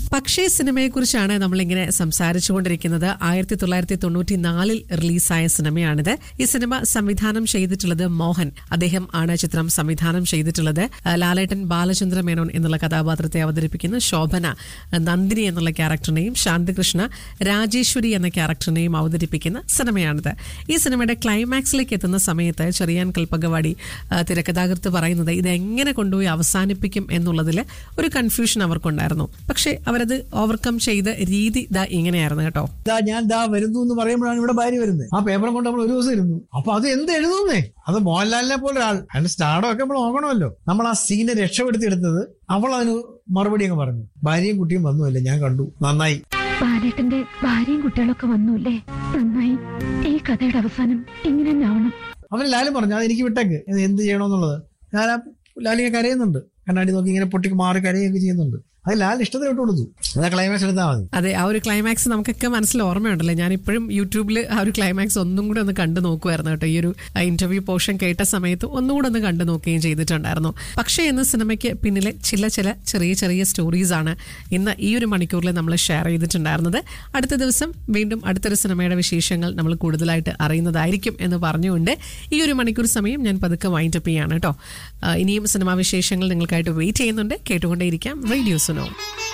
പക്ഷേ സിനിമയെക്കുറിച്ചാണ് നമ്മളിങ്ങനെ സംസാരിച്ചുകൊണ്ടിരിക്കുന്നത് ആയിരത്തി തൊള്ളായിരത്തി തൊണ്ണൂറ്റി നാലിൽ റിലീസായ സിനിമയാണിത് ഈ സിനിമ സംവിധാനം ചെയ്തിട്ടുള്ളത് മോഹൻ അദ്ദേഹം ആണ് ചിത്രം സംവിധാനം ചെയ്തിട്ടുള്ളത് ആ, ലാലേട്ടൻ ബാലചന്ദ്ര മേനോൻ എന്നുള്ള കഥാപാത്രത്തെ അവതരിപ്പിക്കുന്ന ശോഭന ആ, നന്ദിനി എന്നുള്ള ക്യാരക്ടറിനെയും ശാന്തികൃഷ്ണ രാജേശ്വരി എന്ന ക്യാരക്ടറിനെയും അവതരിപ്പിക്കുന്ന സിനിമയാണിത് ഈ സിനിമയുടെ ക്ലൈമാക്സിലേക്ക് എത്തുന്ന സമയത്ത് ചെറിയാൻ കൽപ്പകവാടി ആ, തിരക്കഥാകൃത്ത് പറയുന്നത് ഇത് എങ്ങനെ കൊണ്ടുപോയി അവസാനിപ്പിക്കും എന്നുള്ളതിൽ ഒരു കൺഫ്യൂഷൻ അവർക്കുണ്ടായിരുന്നു പക്ഷേ അവരത് ഓവർകം ചെയ്ത രീതി ദാ ഇങ്ങനെയായിരുന്നു കേട്ടോ ദാ ഞാൻ ദാ വരുന്നു എന്ന് പറയുമ്പോഴാണ് ഇവിടെ ഭാര്യ വരുന്നത് ആ പേപ്പറും കൊണ്ട് നമ്മൾ ഒരു ദിവസം ഇരുന്നു അപ്പൊ അത് എന്ത് എഴുതുന്നേ അത് മോഹൻലാലിനെ പോലെ ഒരാൾ അതിന്റെ സ്റ്റാർഡോ ഒക്കെ നമ്മൾ നോക്കണമല്ലോ നമ്മൾ ആ സീനെ രക്ഷപ്പെടുത്തി എടുത്തത് അവൾ അതിന് മറുപടി അങ്ങ് പറഞ്ഞു ഭാര്യയും കുട്ടിയും വന്നുമല്ലേ ഞാൻ കണ്ടു നന്നായി ബാലേട്ടന്റെ ഭാര്യയും കുട്ടികളൊക്കെ വന്നൂല്ലേ നന്നായി ഈ കഥയുടെ അവസാനം ഇങ്ങനെ തന്നെ ആവണം അവന് ലാലും പറഞ്ഞു അത് എനിക്ക് വിട്ടേക്ക് ഇത് എന്ത് ചെയ്യണമെന്നുള്ളത് ഞാൻ ആ ലാലിനെ കരയുന്നുണ്ട് കണ്ണാടി നോക്കി ഇങ്ങനെ പൊട്ടിക്ക് മാറി കരയുകയൊക്കെ ചെയ്യുന്നുണ്ട് അത് ലാൽ ഇഷ്ടത്തിന് വിട്ടു കൊടുത്തു അതാ ക്ലൈമാക്സ് എടുത്താൽ മതി അതെ ആ ഒരു ക്ലൈമാക്സ് നമുക്കൊക്കെ മനസ്സിൽ ഓർമ്മയുണ്ടല്ലോ ഞാൻ ഇപ്പോഴും യൂട്യൂബിൽ ആ ഒരു ക്ലൈമാക്സ് ഒന്നും കൂടെ ഒന്ന് കണ്ടു നോക്കുമായിരുന്നു കേട്ടോ ഈ ഒരു ഇന്റർവ്യൂ പോർഷൻ കേട്ട സമയത്ത് ഒന്നുകൂടെ ഒന്ന് കണ്ടു നോക്കുകയും ചെയ്തിട്ടുണ്ടായിരുന്നു പക്ഷേ എന്ന സിനിമയ്ക്ക് പിന്നിലെ ചില ചില ചെറിയ ചെറിയ സ്റ്റോറീസ് ആണ് ഇന്ന് ഈ ഒരു മണിക്കൂറിൽ നമ്മൾ ഷെയർ ചെയ്തിട്ടുണ്ടായിരുന്നത് അടുത്ത ദിവസം വീണ്ടും അടുത്തൊരു സിനിമയുടെ വിശേഷങ്ങൾ നമ്മൾ കൂടുതലായിട്ട് അറിയുന്നതായിരിക്കും എന്ന് പറഞ്ഞുകൊണ്ട് ഈ ഒരു മണിക്കൂർ സമയം ഞാൻ പതുക്കെ വൈൻഡപ്പ് ചെയ്യാണ് കേട്ടോ ആ, ഇനിയും സിനിമാ വിശേഷങ്ങൾ നിങ്ങൾക്കായിട്ട് വെയിറ്റ് ചെയ്യുന്നുണ്ട് കേട്ടുകൊണ്ടേയിരിക്കാം റേഡിയോ സുനോ